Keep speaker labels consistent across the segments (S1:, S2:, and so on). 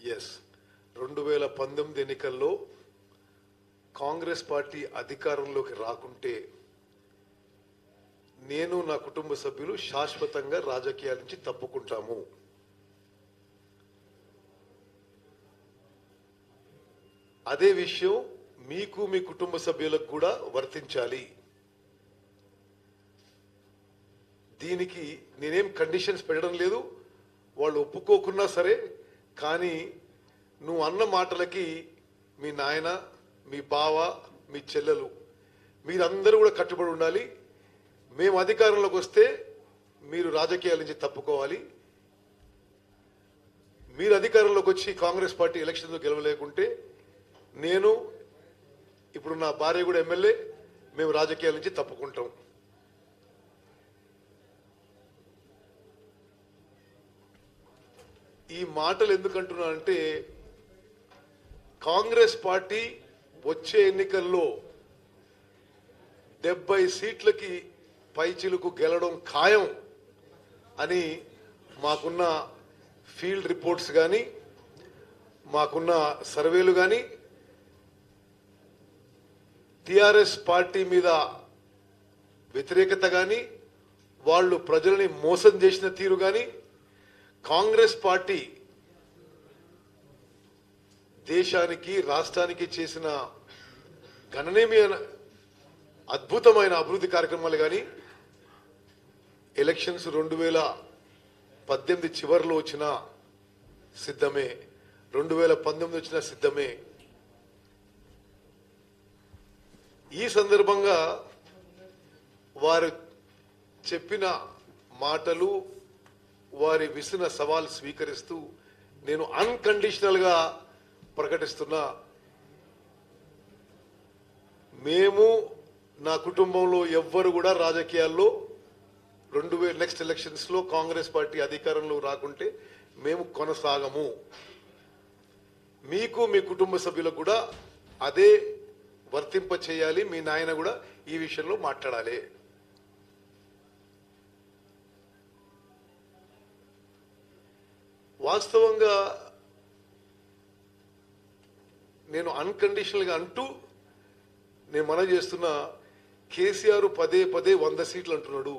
S1: yes రెండు వేల పంతొమ్మిది ఎన్నికల్లో కాంగ్రెస్ పార్టీ అధికారంలోకి రాకుంటే నేను నా కుటుంబ సభ్యులు శాశ్వతంగా రాజకీయాల నుంచి తప్పుకుంటాము అదే విషయం మీకు మీ కుటుంబ సభ్యులకు కూడా వర్తించాలి దీనికి నేనేం కండిషన్స్ పెట్టడం లేదు వాళ్ళు ఒప్పుకోకున్నా సరే కానీ నువ్వు అన్న మాటలకి మీ నాయన మీ బావ మీ చెల్లెలు మీరందరూ కూడా కట్టుబడి ఉండాలి మేము అధికారంలోకి వస్తే మీరు రాజకీయాల నుంచి తప్పుకోవాలి మీరు అధికారంలోకి వచ్చి కాంగ్రెస్ పార్టీ ఎలక్షన్లో గెలవలేకుంటే నేను ఇప్పుడు నా భార్య కూడా ఎమ్మెల్యే మేము రాజకీయాల నుంచి తప్పుకుంటాం ఈ మాటలు ఎందుకంటున్నానంటే కాంగ్రెస్ పార్టీ వచ్చే ఎన్నికల్లో డెబ్బై సీట్లకి పైచిలుకు గెలవడం ఖాయం అని మాకున్న ఫీల్డ్ రిపోర్ట్స్ కానీ మాకున్న సర్వేలు కానీ టిఆర్ఎస్ పార్టీ మీద వ్యతిరేకత కానీ వాళ్ళు ప్రజలని మోసం చేసిన తీరు కానీ కాంగ్రెస్ పార్టీ దేశానికి రాష్ట్రానికి చేసిన గణనీయమైన అద్భుతమైన అభివృద్ధి కార్యక్రమాలు కానీ ఎలక్షన్స్ రెండు వేల పద్దెనిమిది చివరిలో వచ్చిన సిద్ధమే రెండు వేల పంతొమ్మిది వచ్చిన సిద్ధమే ఈ సందర్భంగా వారు చెప్పిన మాటలు వారి విసిన సవాల్ స్వీకరిస్తూ నేను అన్కండిషనల్ గా ప్రకటిస్తున్నా మేము నా కుటుంబంలో ఎవ్వరు కూడా రాజకీయాల్లో రెండు వేల నెక్స్ట్ ఎలక్షన్స్ లో కాంగ్రెస్ పార్టీ అధికారంలో రాకుంటే మేము కొనసాగము మీకు మీ కుటుంబ సభ్యులకు కూడా అదే వర్తింప చేయాలి మీ నాయన కూడా ఈ విషయంలో మాట్లాడాలి వాస్తవంగా నేను అన్కండిషనల్ గా అంటూ నేను మనం చేస్తున్న కేసీఆర్ పదే పదే వంద సీట్లు అంటున్నాడు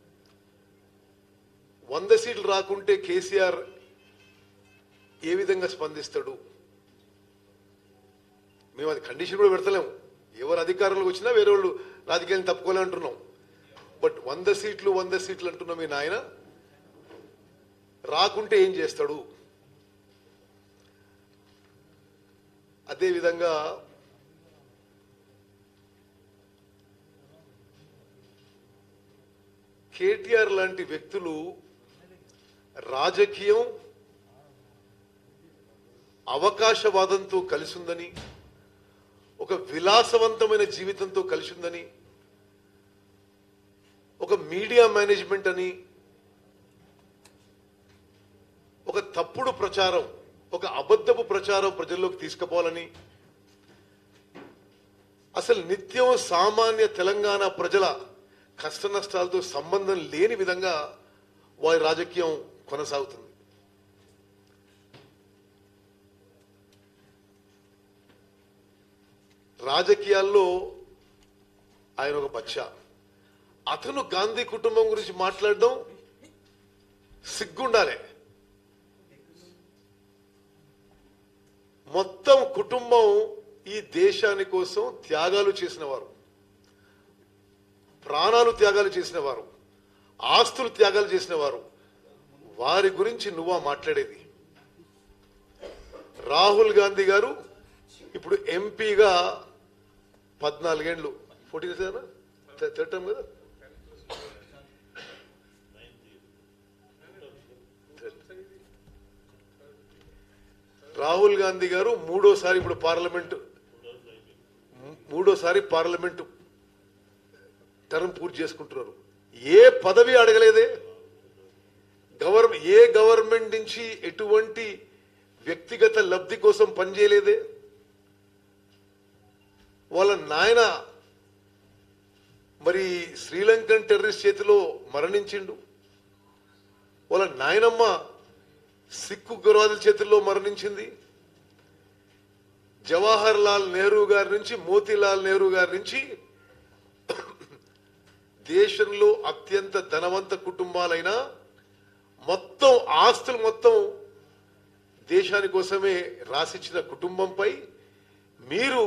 S1: వంద సీట్లు రాకుంటే కేసీఆర్ ఏ విధంగా స్పందిస్తాడు మేము అది కండిషన్ కూడా పెడతలేము ఎవరు అధికారంలోకి వచ్చినా వేరే వాళ్ళు రాజకీయాన్ని తప్పుకోలే అంటున్నాం బట్ వంద సీట్లు వంద సీట్లు అంటున్నాం మీ నాయన రాకుంటే ఏం చేస్తాడు అదేవిధంగా కేటీఆర్ లాంటి వ్యక్తులు రాజకీయం అవకాశవాదంతో కలిసి ఉందని ఒక విలాసవంతమైన జీవితంతో కలిసి ఉందని ఒక మీడియా మేనేజ్మెంట్ అని ఒక తప్పుడు ప్రచారం ఒక అబద్ధపు ప్రచారం ప్రజల్లోకి తీసుకుపోవాలని అసలు నిత్యం సామాన్య తెలంగాణ ప్రజల కష్ట నష్టాలతో సంబంధం లేని విధంగా వారి రాజకీయం కొనసాగుతుంది రాజకీయాల్లో ఆయన ఒక బచ్చా అతను గాంధీ కుటుంబం గురించి మాట్లాడడం సిగ్గుండాలి మొత్తం కుటుంబం ఈ దేశాని కోసం త్యాగాలు చేసిన వారు ప్రాణాలు త్యాగాలు చేసిన వారు ఆస్తులు త్యాగాలు చేసిన వారు వారి గురించి నువ్వా మాట్లాడేది రాహుల్ గాంధీ గారు ఇప్పుడు ఎంపీగా పద్నాలుగేండ్లు ఫోర్టీన్ కదా థర్డ్ టర్మ్ కదా రాహుల్ గాంధీ గారు మూడోసారి ఇప్పుడు పార్లమెంట్ మూడోసారి పార్లమెంట్ టర్మ్ పూర్తి చేసుకుంటున్నారు ఏ పదవి అడగలేదే గవర్నమెంట్ ఏ గవర్నమెంట్ నుంచి ఎటువంటి వ్యక్తిగత లబ్ధి కోసం పనిచేయలేదే వాళ్ళ నాయన మరి శ్రీలంకన్ టెర్రరిస్ట్ చేతిలో మరణించిండు వాళ్ళ నాయనమ్మ సిక్కు ఉగ్రవాదుల చేతుల్లో మరణించింది జవహర్ లాల్ నెహ్రూ గారి నుంచి మోతీలాల్ నెహ్రూ గారి నుంచి దేశంలో అత్యంత ధనవంత కుటుంబాలైన మొత్తం ఆస్తులు మొత్తం దేశాని కోసమే రాసిచ్చిన కుటుంబంపై మీరు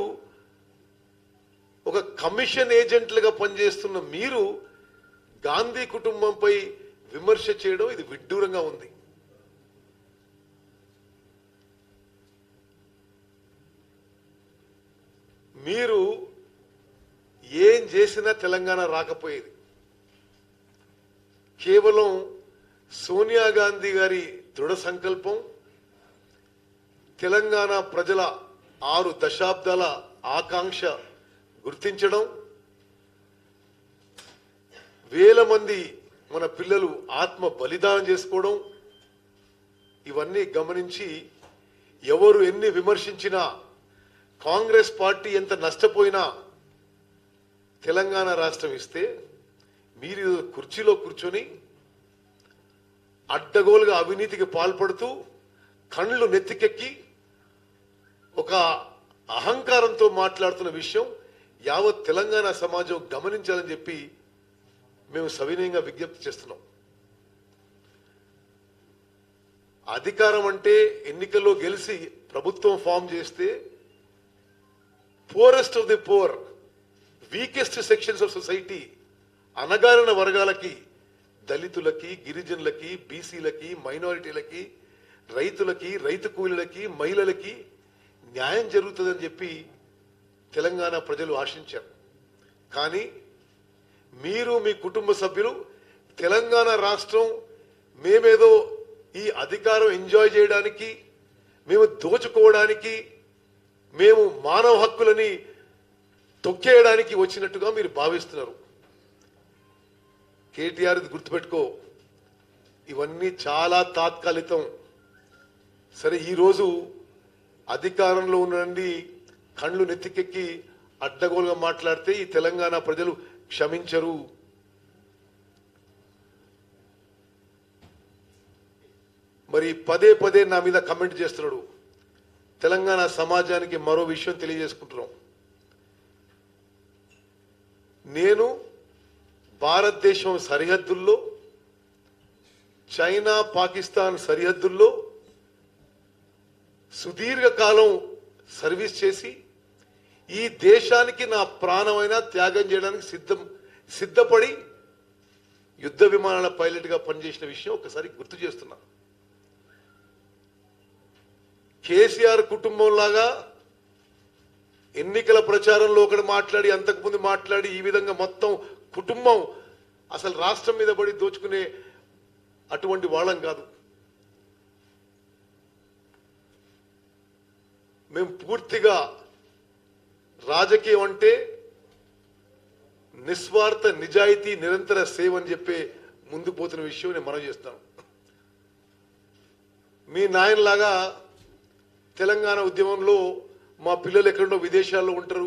S1: ఒక కమిషన్ ఏజెంట్లుగా పనిచేస్తున్న మీరు గాంధీ కుటుంబంపై విమర్శ చేయడం ఇది విడ్డూరంగా ఉంది మీరు ఏం చేసినా తెలంగాణ రాకపోయేది కేవలం సోనియా గాంధీ గారి దృఢ సంకల్పం తెలంగాణ ప్రజల ఆరు దశాబ్దాల ఆకాంక్ష గుర్తించడం వేల మంది మన పిల్లలు ఆత్మ బలిదానం చేసుకోవడం ఇవన్నీ గమనించి ఎవరు ఎన్ని విమర్శించినా కాంగ్రెస్ పార్టీ ఎంత నష్టపోయినా తెలంగాణ రాష్ట్రం ఇస్తే మీరు కుర్చీలో కూర్చొని అడ్డగోలుగా అవినీతికి పాల్పడుతూ కళ్ళు నెత్తికెక్కి ఒక అహంకారంతో మాట్లాడుతున్న విషయం యావత్ తెలంగాణ సమాజం గమనించాలని చెప్పి మేము సవినయంగా విజ్ఞప్తి చేస్తున్నాం అధికారం అంటే ఎన్నికల్లో గెలిచి ప్రభుత్వం ఫామ్ చేస్తే poorest of the poor weakest sections of society అనగారిన వర్గాలకి దళితులకి గిరిజనులకి బీసీలకి మైనారిటీలకి రైతులకి రైతు కూలీలకి మహిళలకి న్యాయం జరుగుతుందని చెప్పి తెలంగాణ ప్రజలు ఆశించారు కానీ మీరు మీ కుటుంబ సభ్యులు తెలంగాణ రాష్ట్రం మేమేదో ఈ అధికారం ఎంజాయ్ చేయడానికి మేము దోచుకోవడానికి మేము మానవ హక్కులని తొక్కేయడానికి వచ్చినట్టుగా మీరు భావిస్తున్నారు కేటీఆర్ ఇది గుర్తుపెట్టుకో ఇవన్నీ చాలా తాత్కాలికం సరే ఈరోజు అధికారంలో ఉండండి కళ్ళు నెత్తికెక్కి అడ్డగోలుగా మాట్లాడితే ఈ తెలంగాణ ప్రజలు క్షమించరు మరి పదే పదే నా మీద కమెంట్ చేస్తున్నాడు తెలంగాణ సమాజానికి మరో విషయం తెలియజేసుకుంటున్నాం నేను భారతదేశం సరిహద్దుల్లో చైనా పాకిస్తాన్ సరిహద్దుల్లో సుదీర్ఘకాలం సర్వీస్ చేసి ఈ దేశానికి నా ప్రాణమైన త్యాగం చేయడానికి సిద్ధం సిద్ధపడి యుద్ధ విమానాల పైలట్గా పనిచేసిన విషయం ఒకసారి గుర్తు చేస్తున్నా కేసీఆర్ కుటుంబం లాగా ఎన్నికల ప్రచారంలో ఒకటి మాట్లాడి అంతకుముందు మాట్లాడి ఈ విధంగా మొత్తం కుటుంబం అసలు రాష్ట్రం మీద పడి దోచుకునే అటువంటి వాళ్ళం కాదు మేము పూర్తిగా రాజకీయం అంటే నిస్వార్థ నిజాయితీ నిరంతర సేవ అని చెప్పే ముందు పోతున్న విషయం నేను మనం చేస్తాను మీ నాయనలాగా తెలంగాణ ఉద్యమంలో మా పిల్లలు ఎక్కడో విదేశాల్లో ఉంటారు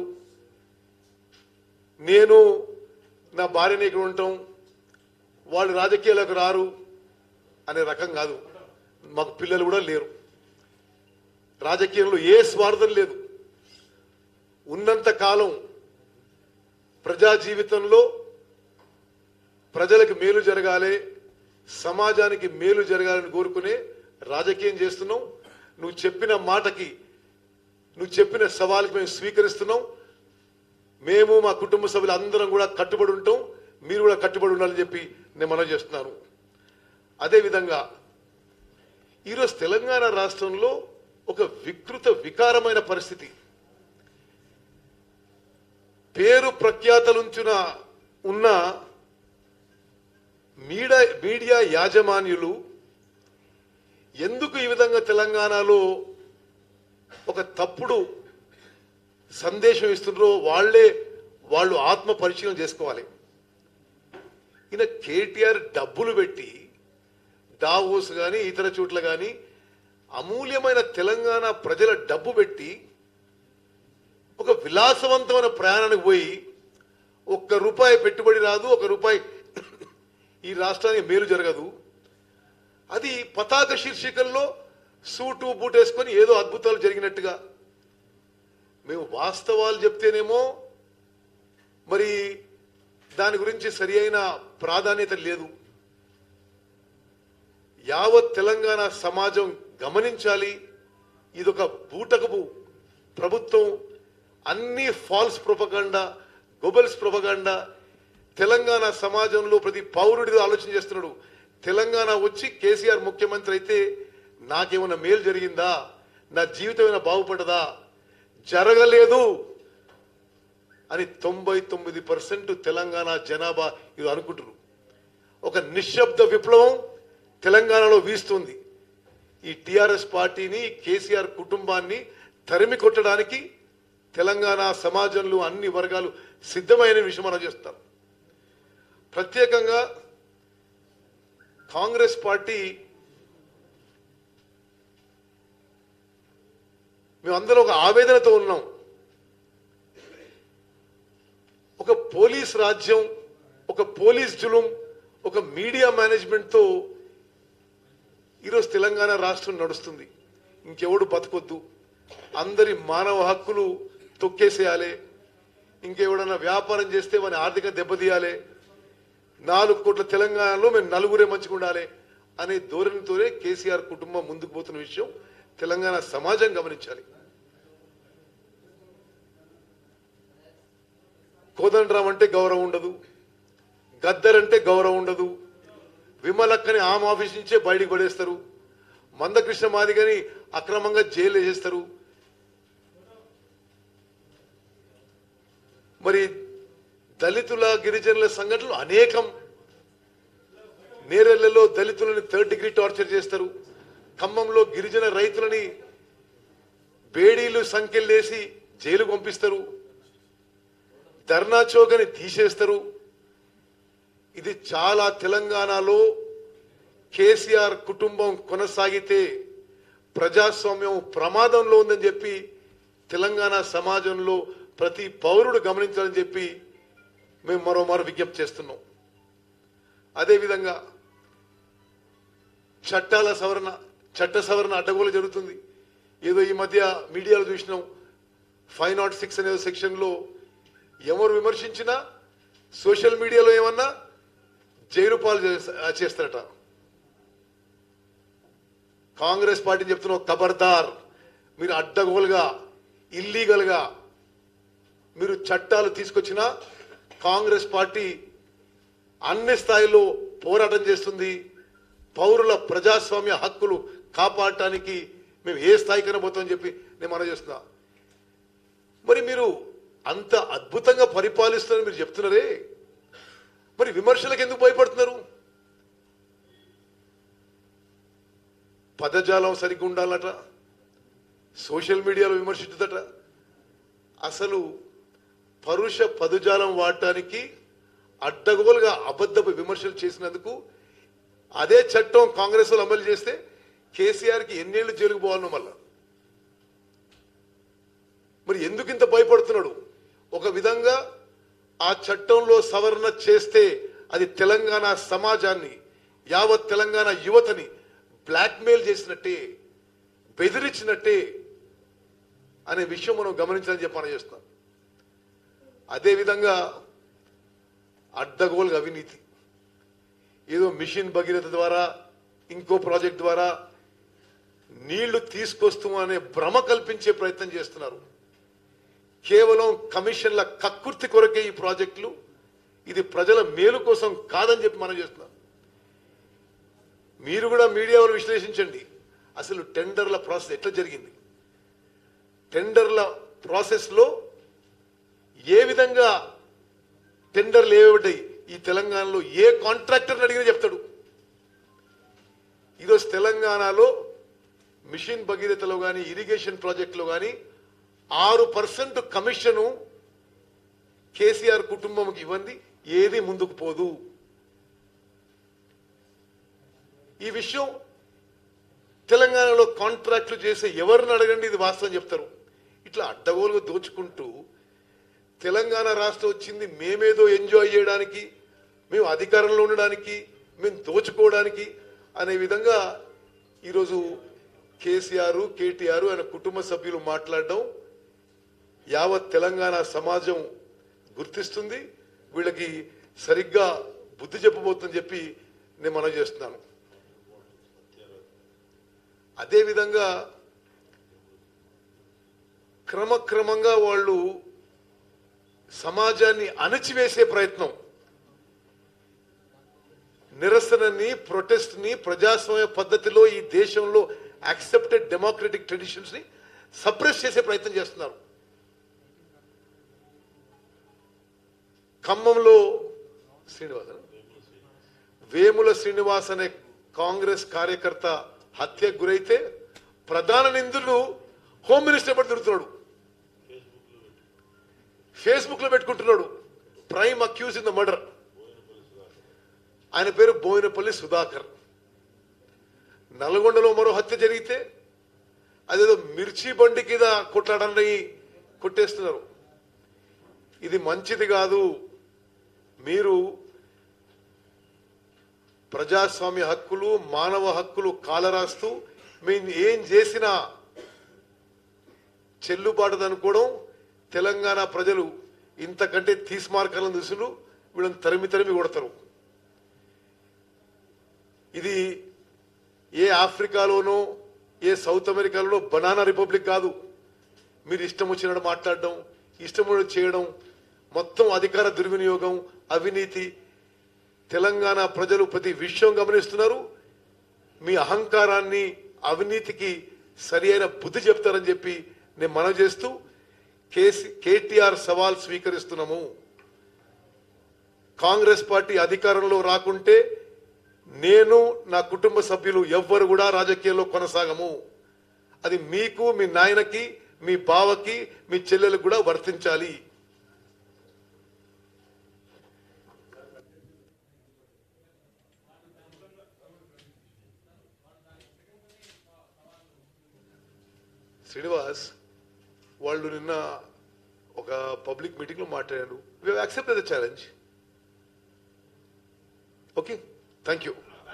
S1: నేను నా భార్యని ఇక్కడ ఉంటాం వాళ్ళు రాజకీయాలకు రారు అనే రకం కాదు మాకు పిల్లలు కూడా లేరు రాజకీయంలో ఏ స్వార్థం లేదు ఉన్నంత కాలం ప్రజా జీవితంలో ప్రజలకు మేలు జరగాలి సమాజానికి మేలు జరగాలని కోరుకునే రాజకీయం చేస్తున్నాం నువ్వు చెప్పిన మాటకి నువ్వు చెప్పిన సవాల్కి మేము స్వీకరిస్తున్నాం మేము మా కుటుంబ సభ్యులు అందరం కూడా కట్టుబడి ఉంటాం మీరు కూడా కట్టుబడి ఉండాలని చెప్పి నేను మనం చేస్తున్నాను అదేవిధంగా ఈరోజు తెలంగాణ రాష్ట్రంలో ఒక వికృత వికారమైన పరిస్థితి పేరు ప్రఖ్యాతలుంచిన ఉన్న మీడియా మీడియా యాజమాన్యులు ఎందుకు ఈ విధంగా తెలంగాణలో ఒక తప్పుడు సందేశం ఇస్తున్నారో వాళ్ళే వాళ్ళు ఆత్మ పరిశీలన చేసుకోవాలి ఈయన కేటీఆర్ డబ్బులు పెట్టి డావోస్ కానీ ఇతర చోట్ల కానీ అమూల్యమైన తెలంగాణ ప్రజల డబ్బు పెట్టి ఒక విలాసవంతమైన ప్రయాణానికి పోయి ఒక్క రూపాయి పెట్టుబడి రాదు ఒక రూపాయి ఈ రాష్ట్రానికి మేలు జరగదు అది పతాక శీర్షికల్లో సూటు బూట్ వేసుకొని ఏదో అద్భుతాలు జరిగినట్టుగా మేము వాస్తవాలు చెప్తేనేమో మరి దాని గురించి సరి అయిన ప్రాధాన్యత లేదు యావత్ తెలంగాణ సమాజం గమనించాలి ఇదొక బూటకపు ప్రభుత్వం అన్ని false propaganda Goebbels propaganda Telangana సమాజంలో ప్రతి పౌరుడితో ఆలోచన చేస్తున్నాడు తెలంగాణ వచ్చి కేసీఆర్ ముఖ్యమంత్రి అయితే నాకేమైనా మేలు జరిగిందా నా జీవితం ఏమైనా బాగుపడదా జరగలేదు అని తొంభై తొమ్మిది పర్సెంట్ తెలంగాణ జనాభా ఇది అనుకుంటున్నారు ఒక నిశ్శబ్ద విప్లవం తెలంగాణలో వీస్తుంది ఈ టిఆర్ఎస్ పార్టీని కేసీఆర్ కుటుంబాన్ని తరిమి కొట్టడానికి తెలంగాణ సమాజంలో అన్ని వర్గాలు సిద్ధమైన విషయం మనం చేస్తాం ప్రత్యేకంగా కాంగ్రెస్ పార్టీ మేమందరం ఒక ఆవేదనతో ఉన్నాం ఒక పోలీస్ రాజ్యం ఒక పోలీస్ జులుం ఒక మీడియా మేనేజ్మెంట్తో ఈరోజు తెలంగాణ రాష్ట్రం నడుస్తుంది ఇంకెవడు బతకొద్దు అందరి మానవ హక్కులు తొక్కేసేయాలి ఇంకెవడన్నా వ్యాపారం చేస్తే మన ఆర్థిక దెబ్బతీయాలి నాలుగు కోట్ల తెలంగాణలో మేము నలుగురే మంచిగా ఉండాలి అనే ధోరణితోనే కేసీఆర్ కుటుంబం ముందుకు పోతున్న విషయం తెలంగాణ సమాజం గమనించాలి కోదండరాం అంటే గౌరవం ఉండదు గద్దర్ అంటే గౌరవం ఉండదు విమలక్కని ఆమ్ ఆఫీస్ నుంచే బయటికి పడేస్తారు మందకృష్ణ మాదిగని అక్రమంగా జైలు వేసేస్తారు మరి దళితుల గిరిజనుల సంఘటనలు అనేకం నేరెళ్లలో దళితులని థర్డ్ డిగ్రీ టార్చర్ చేస్తారు ఖమ్మంలో గిరిజన రైతులని బేడీలు సంఖ్యలేసి జైలు పంపిస్తారు ధర్నా చౌక్ అని తీసేస్తారు ఇది చాలా తెలంగాణలో కేసీఆర్ కుటుంబం కొనసాగితే ప్రజాస్వామ్యం ప్రమాదంలో ఉందని చెప్పి తెలంగాణ సమాజంలో ప్రతి పౌరుడు గమనించాలని చెప్పి మేము మరోమారు విజ్ఞప్తి చేస్తున్నాం అదేవిధంగా చట్టాల సవరణ చట్ట సవరణ అడ్డగోలు జరుగుతుంది ఏదో ఈ మధ్య మీడియాలో చూసినాం ఫైవ్ నాట్ సిక్స్ అనే సెక్షన్లో ఎవరు విమర్శించినా సోషల్ మీడియాలో ఏమన్నా జైలు పాలు చేస్త- చేస్తారట కాంగ్రెస్ పార్టీని చెప్తున్నాం ఖబర్దార్ మీరు అడ్డగోలుగా ఇల్లీగల్గా మీరు చట్టాలు తీసుకొచ్చినా కాంగ్రెస్ పార్టీ అన్ని స్థాయిలో పోరాటం చేస్తుంది పౌరుల ప్రజాస్వామ్య హక్కులు కాపాడటానికి మేము ఏ స్థాయికైనా పోతామని చెప్పి నేను మనం చేస్తున్నా మరి మీరు అంత అద్భుతంగా పరిపాలిస్తున్నారని మీరు చెప్తున్నారే మరి విమర్శలకు ఎందుకు భయపడుతున్నారు పదజాలం సరిగ్గా ఉండాలట సోషల్ మీడియాలో విమర్శించుదట అసలు పరుష పదజాలం వాడటానికి అడ్డగోలుగా అబద్ధపు విమర్శలు చేసినందుకు అదే చట్టం కాంగ్రెస్ వాళ్ళు అమలు చేస్తే కేసీఆర్కి ఎన్నేళ్లు జైలుకు పోవాలనో మళ్ళా మరి ఎందుకు ఇంత భయపడుతున్నాడు ఒక విధంగా ఆ చట్టంలో సవరణ చేస్తే అది తెలంగాణ సమాజాన్ని యావత్ తెలంగాణ యువతని బ్లాక్మెయిల్ చేసినట్టే బెదిరించినట్టే అనే విషయం మనం గమనించాలని చెప్పి మనం చేస్తున్నాం అదేవిధంగా అడ్డగోలుగా అవినీతి ఏదో మిషన్ భగీరథ ద్వారా ఇంకో ప్రాజెక్ట్ ద్వారా నీళ్లు తీసుకొస్తాం అనే భ్రమ కల్పించే ప్రయత్నం చేస్తున్నారు కేవలం కమిషన్ల కక్కుర్తి కొరకే ఈ ప్రాజెక్టులు ఇది ప్రజల మేలు కోసం కాదని చెప్పి మనం చేస్తున్నాం మీరు కూడా మీడియాలో విశ్లేషించండి అసలు టెండర్ల ప్రాసెస్ ఎట్లా జరిగింది టెండర్ల ప్రాసెస్లో ఏ విధంగా టెండర్లు ఏమిటాయి ఈ తెలంగాణలో ఏ కాంట్రాక్టర్ని అడిగినా చెప్తాడు ఈరోజు తెలంగాణలో మిషన్ భగీరథలో కానీ ఇరిగేషన్ ప్రాజెక్టులో కానీ ఆరు పర్సెంట్ కమిషను కేసీఆర్ కుటుంబంకి ఇవ్వండి ఏది ముందుకు పోదు ఈ విషయం తెలంగాణలో కాంట్రాక్టులు చేసే ఎవరిని అడగండి ఇది వాస్తవం చెప్తారు ఇట్లా అడ్డగోలుగా దోచుకుంటూ తెలంగాణ రాష్ట్రం వచ్చింది మేమేదో ఎంజాయ్ చేయడానికి మేము అధికారంలో ఉండడానికి మేము దోచుకోవడానికి అనే విధంగా ఈరోజు కేసీఆర్ కేటీఆర్ ఆయన కుటుంబ సభ్యులు మాట్లాడడం యావత్ తెలంగాణ సమాజం గుర్తిస్తుంది వీళ్ళకి సరిగ్గా బుద్ధి చెప్పబోతుందని చెప్పి నేను మనవి చేస్తున్నాను అదేవిధంగా క్రమక్రమంగా వాళ్ళు సమాజాన్ని అణచివేసే ప్రయత్నం నిరసనని ప్రొటెస్ట్ ని ప్రజాస్వామ్య పద్ధతిలో ఈ దేశంలో యాక్సెప్టెడ్ డెమోక్రటిక్ ట్రెడిషన్స్ ని సప్రెస్ చేసే ప్రయత్నం చేస్తున్నారు ఖమ్మంలో శ్రీనివాస వేముల శ్రీనివాస్ అనే కాంగ్రెస్ కార్యకర్త హత్యకు గురైతే ప్రధాన నిందుడు హోమ్ మినిస్టర్ పడి తిరుగుతున్నాడు ఫేస్బుక్ లో పెట్టుకుంటున్నాడు prime accused in the murder ఆయన పేరు బోయినపల్లి సుధాకర్ నల్గొండలో మరో హత్య జరిగితే అదేదో మిర్చి బండి కింద కొట్లాడని కొట్టేస్తున్నారు ఇది మంచిది కాదు మీరు ప్రజాస్వామ్య హక్కులు మానవ హక్కులు కాలరాస్తూ మేము ఏం చేసినా చెల్లుబాటు అనుకోవడం తెలంగాణ ప్రజలు ఇంతకంటే తీస్మార్కాలను చూసులు వీళ్ళని తరిమి తరిమి కొడతారు ఇది ఏ ఆఫ్రికాలోనో ఏ సౌత్ అమెరికాలోనో బనానా రిపబ్లిక్ కాదు మీరు ఇష్టం వచ్చినట్టు మాట్లాడడం ఇష్టం వచ్చినట్టు చేయడం మొత్తం అధికార దుర్వినియోగం అవినీతి తెలంగాణ ప్రజలు ప్రతి విషయం గమనిస్తున్నారు మీ అహంకారాన్ని అవినీతికి సరి అయిన బుద్ధి చెప్తారని చెప్పి నేను మనవి చేస్తూ కేసీ కేటీఆర్ సవాల్ స్వీకరిస్తున్నాము కాంగ్రెస్ పార్టీ అధికారంలో రాకుంటే నేను నా కుటుంబ సభ్యులు ఎవ్వరు కూడా రాజకీయాల్లో కొనసాగము అది మీకు మీ నాయనకి మీ బావకి మీ చెల్లెలకు కూడా వర్తించాలి శ్రీనివాస్ వాళ్ళు నిన్న ఒక పబ్లిక్ మీటింగ్ లో మాట్లాడారు we accept the challenge okay thank you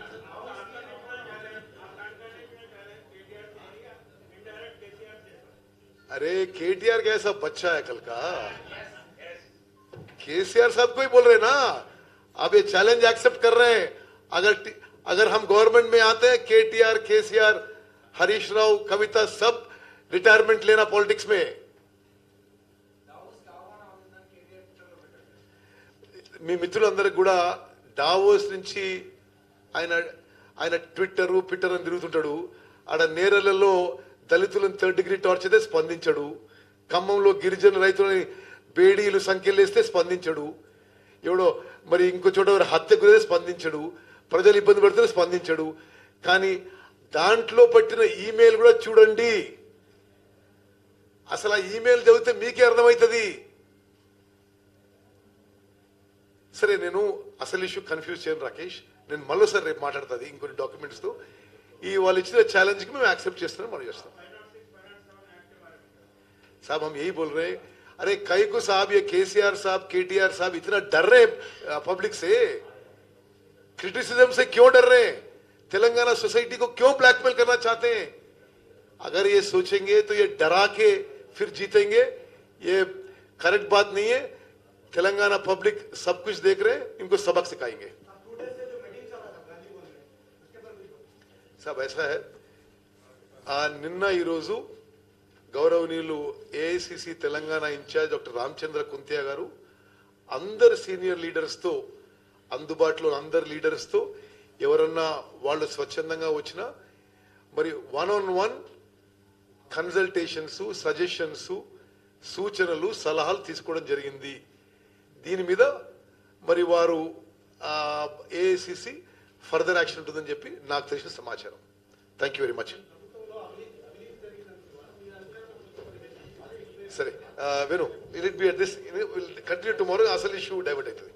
S1: अरे केटीआर कैसा बच्चा है कल का केसीआर साहब को ही बोल रहे हैं ना अब ये चैलेंज एक्सेप्ट कर रहे हैं अगर टी- अगर हम गवर्नमेंट में आते हैं केटीआर केसीआर हरीश राव कविता सब रिटायरमेंट लेना पॉलिटिक्स में మీ మిత్రులందరికి కూడా డావోస్ నుంచి ఆయన ఆయన ట్విట్టర్ ట్విట్టర్ అని తిరుగుతుంటాడు ఆడ నేరలలో దళితులను థర్డ్ డిగ్రీ టార్చ్ అయితే స్పందించడు ఖమ్మంలో గిరిజన రైతులని బేడీలు సంఖ్యలేస్తే స్పందించడు ఎవడో మరి ఇంకో చోట ఎవరు హత్య గురైతే స్పందించడు ప్రజలు ఇబ్బంది పడితే స్పందించడు కానీ దాంట్లో పట్టిన ఈమెయిల్ కూడా చూడండి అసలు ఆ ఈమెయిల్ చదివితే మీకే అర్థమవుతుంది సరే నేను అసలు ఇష్యూ కన్ఫ్యూజ్ చేయను రాకేష్ నేను మళ్ళీసారి రేపు మాట్లాడుతుంది ఇంకొన్ని డాక్యుమెంట్స్ తో ఈ వాళ్ళు ఇచ్చిన ఛాలెంజ్ కి మేము యాక్సెప్ట్ చేస్తున్నాం మనం చేస్తాం साहब हम यही बोल रहे हैं अरे कई को साहब ये केसीआर साहब केटीआर साहब इतना डर रहे हैं पब्लिक से क्रिटिसिज्म से क्यों डर रहे हैं तेलंगाना सोसाइटी को क्यों ब्लैकमेल करना चाहते हैं अगर ये सोचेंगे तो ये डरा के फिर जीतेंगे ये करेक्ट बात नहीं है तेलंगाना पब्लिक सब कुछ देख रहे हैं इनको सबक सिखाएंगे सब ऐसा है ఆ నిన్న ఈరోజు గౌరవనీయులు AICC Telangana incharge doctor Ramachandra Kuntia గారు అందరు సీనియర్ లీడర్స్ తో అందుబాటులో అందరు లీడర్స్ తో ఎవరన్నా వాళ్ళు స్వచ్ఛందంగా వచ్చినా మరి one on one consultations suggestions సూచనలు సలహాలు తీసుకోవడం జరిగింది దీని మీద మరి వారు ఏఐసిసి ఫర్దర్ యాక్షన్ ఉంటుందని చెప్పి నాకు తెలిసిన సమాచారం థ్యాంక్ యూ వెరీ మచ్ సరే ఆ, Venu it be at this continue tomorrow అసలు ఇష్యూ డైవర్ట్ అవుతుంది